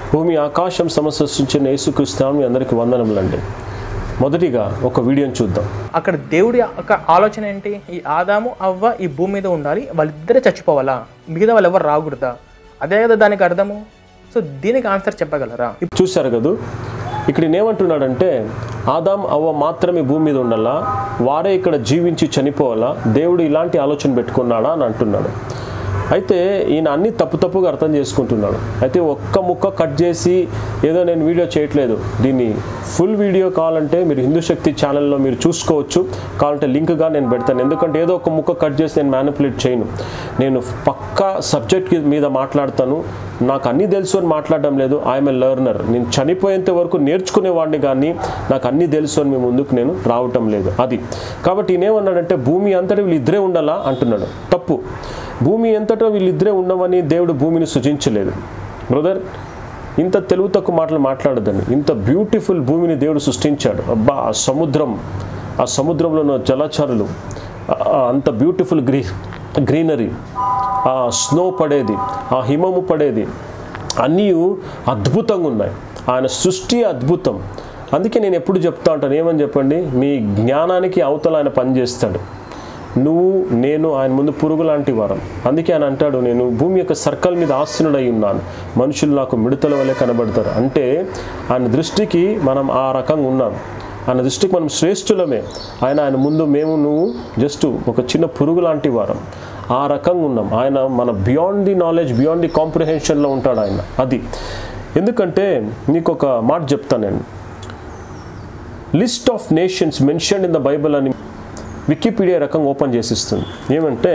భూమి ఆకాశం సమస్య సృష్టించిన యేసుక్రీస్తు మీ అందరికీ వందనములండి మొదటిగా ఒక వీడియోని చూద్దాం అక్కడ దేవుడి యొక్క ఆలోచన ఏంటి ఈ ఆదాము అవ్వ ఈ భూమి మీద ఉండాలి వాళ్ళిద్దరే చచ్చిపోవాలా మిగతా వాళ్ళు ఎవరు రాకూడదా అదే కదా దానికి అర్థము సో దీనికి ఆన్సర్ చెప్పగలరా చూశారు కదూ ఇక్కడ ఈయన ఏమంటున్నాడంటే ఆదాం అవ్వ మాత్రమే భూమి మీద ఉండాలా వారే ఇక్కడ జీవించి చనిపోవాలా దేవుడు ఇలాంటి ఆలోచన పెట్టుకున్నాడా అని అంటున్నాడు అయితే ఈయన అన్ని తప్పు తప్పుగా అర్థం చేసుకుంటున్నాడు అయితే ఒక్క ముక్క కట్ చేసి ఏదో నేను వీడియో చేయట్లేదు దీన్ని ఫుల్ వీడియో కావాలంటే మీరు హిందూ శక్తి ఛానల్లో మీరు చూసుకోవచ్చు కావాలంటే లింక్గా నేను పెడతాను ఎందుకంటే ఏదో ఒక ముక్క కట్ చేసి నేను మ్యానిపులేట్ చేయను నేను పక్కా సబ్జెక్ట్ మీద మాట్లాడతాను నాకు అన్నీ తెలుసు అని మాట్లాడడం లేదు ఐఎమ్ ఎ లెర్నర్ నేను చనిపోయేంత వరకు నేర్చుకునేవాడిని కానీ నాకు అన్నీ తెలుసు అని మీ ముందుకు నేను రావటం లేదు అది కాబట్టి ఈయనేమన్నాడంటే భూమి అంతటా వీళ్ళిద్దరే ఉండాలా అంటున్నాడు తప్పు భూమి అంతటా వీళ్ళిద్దరే ఉండమని దేవుడు భూమిని సృజించలేదు బ్రదర్ ఇంత తెలుగు తక్కువ మాటలు మాట్లాడదండి ఇంత బ్యూటిఫుల్ భూమిని దేవుడు సృష్టించాడు అబ్బా ఆ సముద్రం ఆ సముద్రంలో ఉన్న జలచరులు ఆ- ఆ అంత బ్యూటిఫుల్ గ్రీ గ్రీనరీ ఆ స్నో పడేది ఆ హిమము పడేది అన్నీ అద్భుతంగా ఉన్నాయి ఆయన సృష్టి అద్భుతం అందుకే నేను ఎప్పుడు చెప్తా ఉంటాను ఏమని చెప్పండి మీ జ్ఞానానికి అవతల ఆయన పనిచేస్తాడు నువ్వు నేను ఆయన ముందు పురుగు లాంటి వారం అందుకే ఆయన అంటాడు నేను భూమి యొక్క సర్కల్ మీద ఆస్తునుడై ఉన్నాను మనుషులు నాకు మిడతల వలె కనబడతారు అంటే ఆయన దృష్టికి మనం ఆ రకంగా ఉన్నాం ఆయన దృష్టికి మనం శ్రేష్ఠులమే ఆయన ఆయన ముందు మేము నువ్వు జస్ట్ ఒక చిన్న పురుగు లాంటి వారం ఆ రకంగా ఉన్నాం ఆయన మన beyond the knowledge beyond the కాంప్రిహెన్షన్లో ఉంటాడు ఆయన అది ఎందుకంటే మీకు ఒక మాట చెప్తాను నేను list of nations mention in the Bible అని వికీపీడియా రకంగా ఓపెన్ చేసిస్తుంది ఏమంటే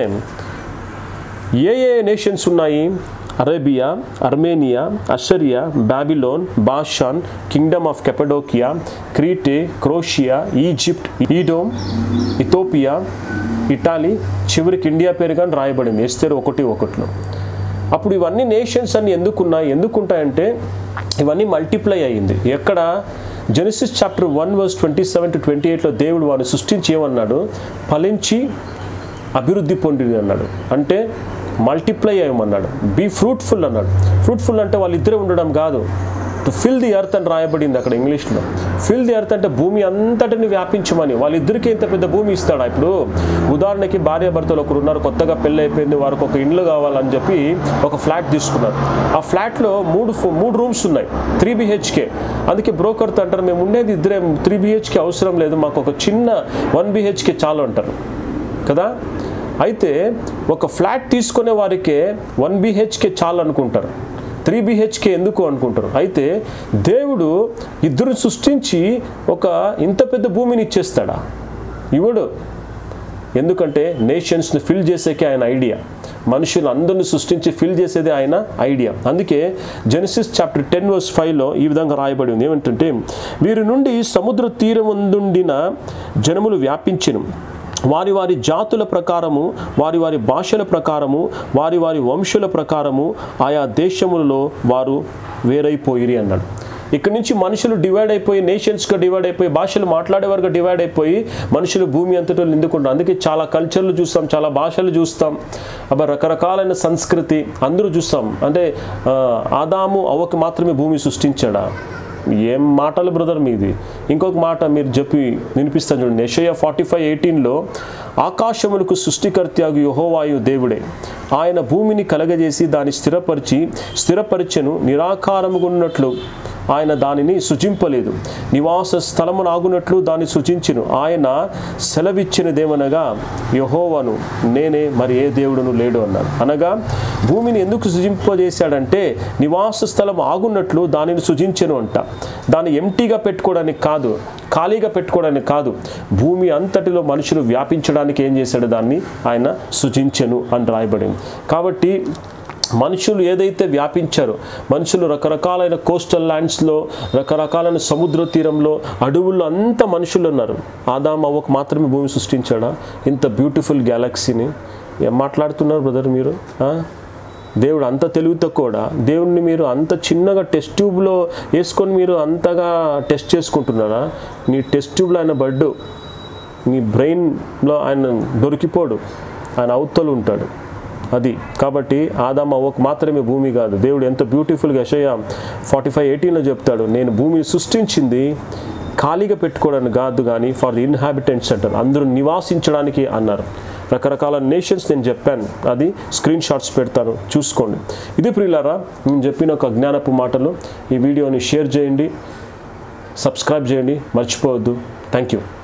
ఏ ఏ నేషన్స్ ఉన్నాయి Arabia Armenia Assyria Babylon Bashan kingdom of Cappadocia Crete Croatia Egypt Edom Ethiopia Italy చివరికి ఇండియా పేరు కానీ రాయబడింది ఎస్తేరు ఒకటి ఒకటిలో అప్పుడు ఇవన్నీ నేషన్స్ అన్ని ఎందుకున్నాయి ఎందుకుంటాయంటే ఇవన్నీ మల్టిప్లై అయ్యింది ఎక్కడ Genesis chapter one verse twenty seven to twenty ఎయిట్లో దేవుడు వారిని సృష్టించి ఏమన్నాడు ఫలించి అభివృద్ధి పొంది అన్నాడు అంటే మల్టిప్లై అయ్యమన్నాడు బీ ఫ్రూట్ఫుల్ అన్నాడు ఫ్రూట్ఫుల్ అంటే వాళ్ళిద్దరే ఉండడం కాదు టు ఫిల్ ది ఎర్త్ అని రాయబడింది అక్కడ ఇంగ్లీష్లో ఫిల్ ది ఎర్త్ అంటే భూమి అంతటిని వ్యాపించమని వాళ్ళిద్దరికి ఇంత పెద్ద భూమి ఇస్తాడా ఇప్పుడు ఉదాహరణకి భార్య భర్తలు ఒకరు ఉన్నారు కొత్తగా పెళ్ళి అయిపోయింది వారికి ఒక ఇండ్లు కావాలని చెప్పి ఒక ఫ్లాట్ తీసుకున్నారు ఆ ఫ్లాట్లో మూడు ఫో- మూడు రూమ్స్ ఉన్నాయి త్రీ బిహెచ్కే అందుకే బ్రోకర్తో అంటారు మేము ఉండేది ఇద్దరే త్రీ బిహెచ్కే అవసరం లేదు మాకు ఒక చిన్న వన్ బిహెచ్కే చాలు అంటారు కదా అయితే ఒక ఫ్లాట్ తీసుకునే వారికే వన్ బిహెచ్కే చాలు అనుకుంటారు త్రీ బిహెచ్కే ఎందుకు అనుకుంటారు అయితే దేవుడు ఇద్దరు సృష్టించి ఒక ఇంత పెద్ద భూమిని ఇచ్చేస్తాడా ఇవ్వడు ఎందుకంటే నేషన్స్ని ఫిల్ చేసేకే ఆయన ఐడియా మనుషులు అందరిని సృష్టించి ఫిల్ చేసేది ఆయన ఐడియా అందుకే జెనసిస్ చాప్టర్ టెన్ వర్స్ ఫైవ్లో ఈ విధంగా రాయబడి ఉంది ఏమంటుంటే వీరి నుండి సముద్ర తీరముందుండిన జనములు వ్యాపించెను వారి వారి జాతుల ప్రకారము వారి వారి భాషల ప్రకారము వారి వారి వంశుల ప్రకారము ఆయా దేశములలో వారు వేరైపోయిరి అన్నాడు ఇక్కడి నుంచి మనుషులు డివైడ్ అయిపోయి నేషన్స్గా డివైడ్ అయిపోయి భాషలు మాట్లాడేవారుగా డివైడ్ అయిపోయి మనుషులు భూమి అంతటా నిందుకుంటారు అందుకే చాలా కల్చర్లు చూస్తాం చాలా భాషలు చూస్తాం అబ్బా రకరకాలైన సంస్కృతి అందరూ చూస్తాం అంటే ఆ, ఆదాము అవ్వకి మాత్రమే భూమి సృష్టించాడా ఏం మాటలు బ్రదర్ మీది ఇంకొక మాట మీరు చెప్పి వినిపిస్తాను చూడండి యషయ ఫార్టీ ఫైవ్ ఎయిటీన్లో ఆకాశములకు సృష్టికర్త్యాగు యహోవాయు దేవుడే ఆయన భూమిని కలగజేసి దాన్ని స్థిరపరిచి స్థిరపరిచెను నిరాకారముగున్నట్లు ఆయన దానిని సృజింపలేదు నివాస స్థలము నాగునట్లు దాన్ని సృజించెను ఆయన సెలవిచ్చినదేమనగా యహోవను నేనే మరి ఏ దేవుడును లేడు అన్నాడు అనగా భూమిని ఎందుకు సృజింపజేశాడంటే నివాస స్థలం ఆగున్నట్లు దానిని సృజించెను అంట దాన్ని ఎంటీగా పెట్టుకోవడానికి కాదు ఖాళీగా పెట్టుకోవడానికి కాదు భూమి అంతటిలో మనుషులు వ్యాపించడానికి ఏం చేశాడు దాన్ని ఆయన సృజించెను అని రాయబడింది కాబట్టి మనుషులు ఏదైతే వ్యాపించారో మనుషులు రకరకాలైన కోస్టల్ ల్యాండ్స్లో రకరకాలైన సముద్ర తీరంలో అడవుల్లో అంత మనుషులు ఉన్నారు ఆదాం అవ్వకు మాత్రమే భూమి సృష్టించాడా ఇంత బ్యూటిఫుల్ గ్యాలక్సీని ఏం మాట్లాడుతున్నారు బ్రదర్ మీరు ఆ? దేవుడు అంత తెలివి తక్కువడా దేవుడిని మీరు అంత చిన్నగా టెస్ట్ ట్యూబ్లో వేసుకొని మీరు అంతగా టెస్ట్ చేసుకుంటున్నారా మీ టెస్ట్ ట్యూబ్లో ఆయన బడ్డు మీ బ్రెయిన్లో ఆయన దొరికిపోడు ఆయన అవతలు ఉంటాడు అది కాబట్టి ఆదాం అవ్వకు మాత్రమే భూమి కాదు దేవుడు ఎంత బ్యూటిఫుల్గా యషయ ఫార్టీ ఫైవ్ ఎయిటీన్లో చెప్తాడు నేను భూమిని సృష్టించింది ఖాళీగా పెట్టుకోవడానికి కాదు కానీ ఫర్ ది ఇన్హాబిటెంట్స్ అంటారు అందరూ నివాసించడానికి అన్నారు రకరకాల నేషన్స్ నేను చెప్పాను అది స్క్రీన్ షాట్స్ పెడతాను చూసుకోండి ఇది ప్రియులారా నేను చెప్పిన ఒక జ్ఞానపు మాటలు ఈ వీడియోని షేర్ చేయండి సబ్స్క్రైబ్ చేయండి మర్చిపోవద్దు థ్యాంక్ యూ